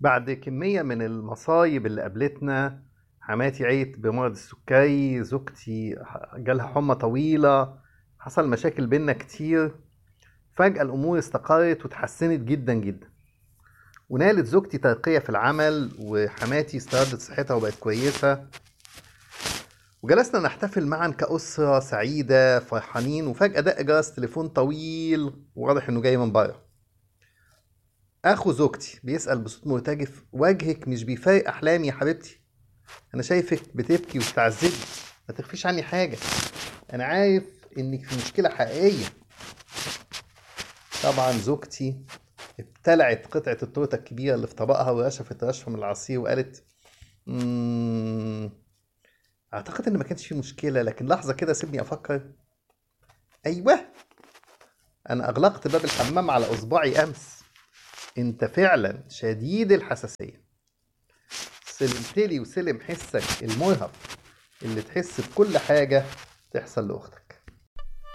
بعد كمية من المصايب اللي قابلتنا حماتي عيت بمرض السكري زوجتي جالها حمى طويلة حصل مشاكل بينا كتير فجأة الأمور استقرت وتحسنت جدا جدا ونالت زوجتي ترقية في العمل وحماتي استردت صحتها وبقت كويسة وجلسنا نحتفل معا كأسرة سعيدة فرحانين وفجأة دق جرس تليفون طويل وواضح إنه جاي من بره أخو زوجتي بيسأل بصوت مرتجف وجهك مش بيفارق أحلامي يا حبيبتي أنا شايفك بتبكي وبتعذبي ما تخفيش عني حاجة أنا عارف إنك في مشكلة حقيقية طبعا زوجتي ابتلعت قطعة التورتة الكبيرة اللي في طبقها ورشفت رشفة من العصير وقالت مم... أعتقد إن ما كانش في مشكلة لكن لحظة كده سيبني أفكر أيوه أنا أغلقت باب الحمام على إصبعي أمس أنت فعلا شديد الحساسية سلمتلي وسلم حسك المرهق اللي تحس بكل حاجة تحصل لأختك